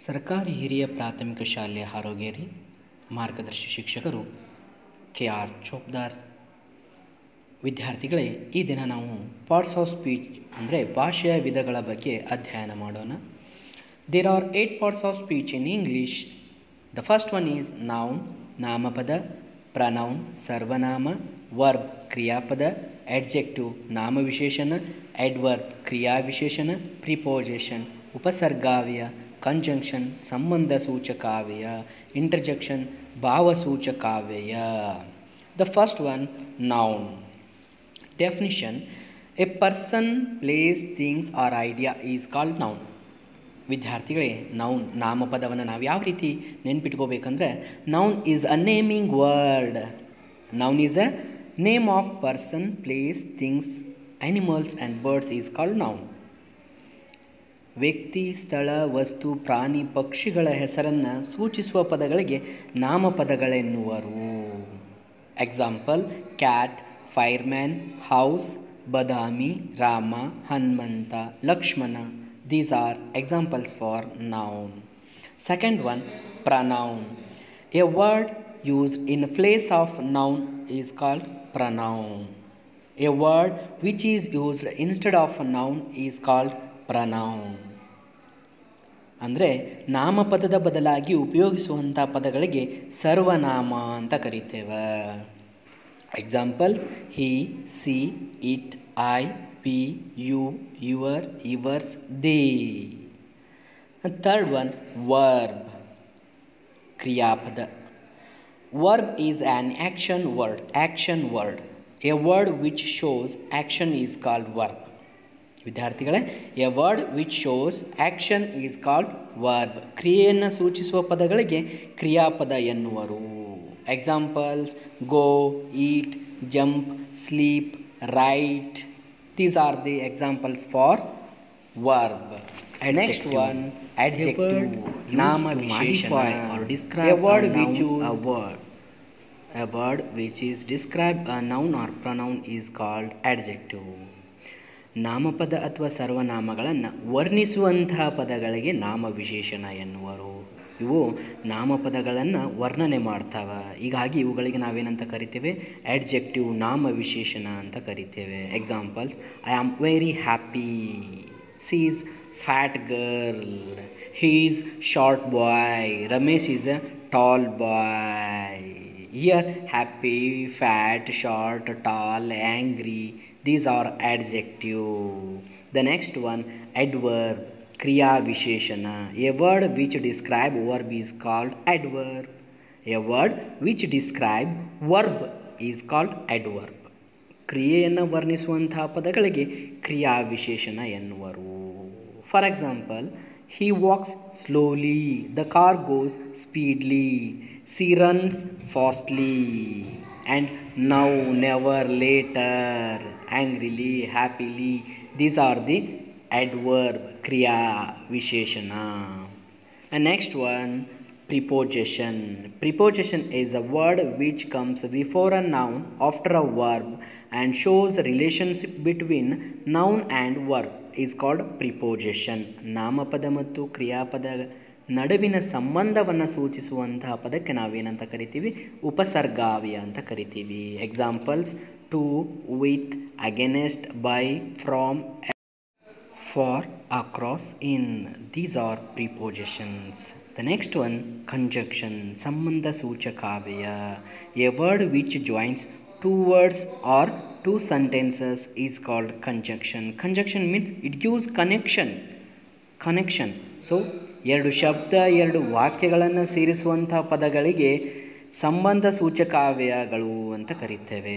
ಸರ್ಕಾರಿ ಹಿರಿಯ ಪ್ರಾಥಮಿಕ ಶಾಲೆಯ ಹಾರೋಗೇರಿ ಮಾರ್ಗದರ್ಶಿ ಶಿಕ್ಷಕರು ಕೆ ಆರ್ ಚೋಪ್ದಾರ್ ವಿದ್ಯಾರ್ಥಿಗಳೇ ಈ ದಿನ ನಾವು ಪಾರ್ಟ್ಸ್ ಆಫ್ ಸ್ಪೀಚ್ ಅಂದರೆ ಭಾಷೆಯ ವಿಧಗಳ ಬಗ್ಗೆ ಅಧ್ಯಯನ ಮಾಡೋಣ there are eight parts of speech in English the first one is noun ನಾಮಪದ ಪ್ರನೌನ್ ಸರ್ವನಾಮ ವರ್ಬ್ ಕ್ರಿಯಾಪದ ಎಡ್ಜೆಕ್ಟಿವ್ ನಾಮವಿಶೇಷಣ ಎಡ್ವರ್ಬ್ ಕ್ರಿಯಾವಿಶೇಷಣ ಪ್ರಿಪೋಸಿಷನ್ ಉಪಸರ್ಗಾವ್ಯ ಕಂಜಂಕ್ಷನ್ ಸಂಬಂಧ ಸೂಚಕಾವ್ಯಯ ಇಂಟರ್ಜೆಕ್ಷನ್ ಭಾವಸೂಚಕಾವ್ಯಯ the first one noun definition a person place things or idea is called noun ವಿದ್ಯಾರ್ಥಿಗಳೇ ನೌನ್ ನಾಮಪದವನ್ನು ನಾವು ಯಾವ ರೀತಿ ನೆನ್ಪಿಟ್ಕೋಬೇಕಂದ್ರೆ noun is a naming word noun is a name of person place things animals and birds is called noun ವ್ಯಕ್ತಿ ಸ್ಥಳ ವಸ್ತು ಪ್ರಾಣಿ ಪಕ್ಷಿಗಳ ಹೆಸರನ್ನು ಸೂಚಿಸುವ ಪದಗಳಿಗೆ ನಾಮಪದಗಳೆನ್ನುವರು example cat fireman house Badami Rama Hanumantha Lakshmana these are examples for noun second one pronoun a word used in place of noun is called pronoun. A word which is used instead of a noun is called pronoun. ಅಂದರೆ ನಾಮಪದದ ಬದಲಾಗಿ ಉಪಯೋಗಿಸುವಂಥ ಪದಗಳಿಗೆ ಸರ್ವನಾಮ ಅಂತ ಕರಿತೇವೆ examples he she it I we you your yours they third one verb ಕ್ರಿಯಾಪದ Verb is an action word. Action word. A word which shows action is called verb. ವಿದ್ಯಾರ್ಥಿಗಳೇ a word which shows action is called verb ಕ್ರಿಯೆಯನ್ನು ಸೂಚಿಸುವ ಪದಗಳಿಗೆ ಕ್ರಿಯಾಪದ ಎನ್ನುವರು examples go eat jump sleep write these are the examples for verb next one adjective ನಾಮ ವಿಶೇಷಣ or describe a word which use a word a word which is describe a noun or pronoun is called adjective ನಾಮಪದ ಅಥವಾ ಸರ್ವನಾಮಗಳನ್ನು ವರ್ಣಿಸುವಂತಹ ಪದಗಳಿಗೆ ನಾಮ ವಿಶೇಷಣ ಎನ್ನುವರು ಇವು ನಾಮಪದಗಳನ್ನು ವರ್ಣನೆ ಮಾಡ್ತಾವೆ ಹೀಗಾಗಿ ಇವುಗಳಿಗೆ ನಾವೇನಂತ ಕರಿತೇವೆ ಅಡ್ಜೆಕ್ಟಿವ್ ನಾಮ ವಿಶೇಷಣ ಅಂತ ಕರಿತೇವೆ examples I am very happy she's fat girl. He is short boy. Ramesh is a tall boy. Here, happy, fat, short, tall, angry. These are adjective. The next one, adverb. Kriya Visheshana. A word which describe verb is called adverb. A word which describe verb is called adverb. ಕ್ರಿಯೆಯನ್ನು ವರ್ಣಿಸುವಂತಹ ಪದಗಳಿಗೆ ಕ್ರಿಯಾ ವಿಶೇಷಣ ಎನ್ನುವರು for example he walks slowly the car goes speedly she runs fastly and now never later angrily happily these are the adverb ಕ್ರಿಯಾ ವಿಶೇಷಣ next one preposition preposition is a word which comes before a noun after a verb and shows a relationship between noun and verb is called preposition ನಾಮಪದ ಮತ್ತು ಕ್ರಿಯಾಪದ ನಡುವಿನ ಸಂಬಂಧವನ್ನು ಸೂಚಿಸುವಂತಹ ಪದಕ್ಕೆ ನಾವೇನಂತ ಕರಿತೀವಿ ಉಪಸರ್ಗಾವ್ಯ ಅಂತ ಕರಿತೀವಿ examples to with against by from for across in these are prepositions The next one, conjunction, ಸಂಬಂಧ ಸೂಚಕಾವ್ಯಯ a word which joins two words or two sentences is called conjunction. Conjunction means it gives connection. Connection so ಎರಡು ಶಬ್ದ ಎರಡು ವಾಕ್ಯಗಳನ್ನು ಸೇರಿಸುವಂಥ ಪದಗಳಿಗೆ ಸಂಬಂಧ ಸೂಚಕಾವ್ಯಗಳು ಅಂತ ಕರಿತೇವೆ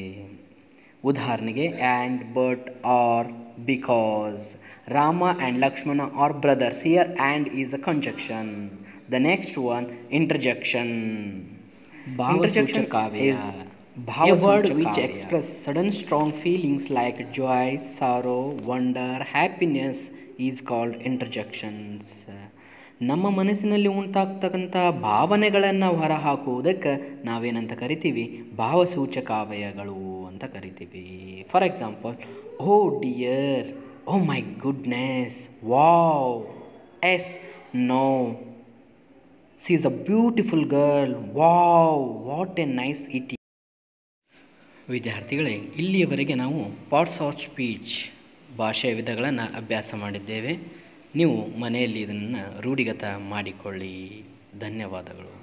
ಉದಾಹರಣೆಗೆ and but or because Rama and Lakshmana are brothers here and is a conjunction the next one interjection interjection is a word which express sudden strong feelings like joy, sorrow, wonder, happiness is called interjections. ನಮ್ಮ ಮನಸ್ಸಿನಲ್ಲಿ ಉಂಟಾಗ್ತಕ್ಕಂಥ ಭಾವನೆಗಳನ್ನು ಹೊರಹಾಕುವುದಕ್ಕೆ ನಾವೇನಂತ ಕರಿತೀವಿ ಭಾವಸೂಚಕಾವಯಗಳು ಅಂತ ಕರಿತೀವಿ for example oh dear oh my goodness wow yes no she is a beautiful girl wow what a nice it ವಿದ್ಯಾರ್ಥಿಗಳೇ ಇಲ್ಲಿಯವರೆಗೆ ನಾವು ಪಾರ್ಟ್ಸ್ ಆಫ್ ಸ್ಪೀಚ್ ಭಾಷೆಯ ವಿಧಗಳನ್ನು ಅಭ್ಯಾಸ ಮಾಡಿದ್ದೇವೆ ನೀವು ಮನೆಯಲ್ಲಿ ಇದನ್ನು ರೂಢಿಗತ ಮಾಡಿಕೊಳ್ಳಿ ಧನ್ಯವಾದಗಳು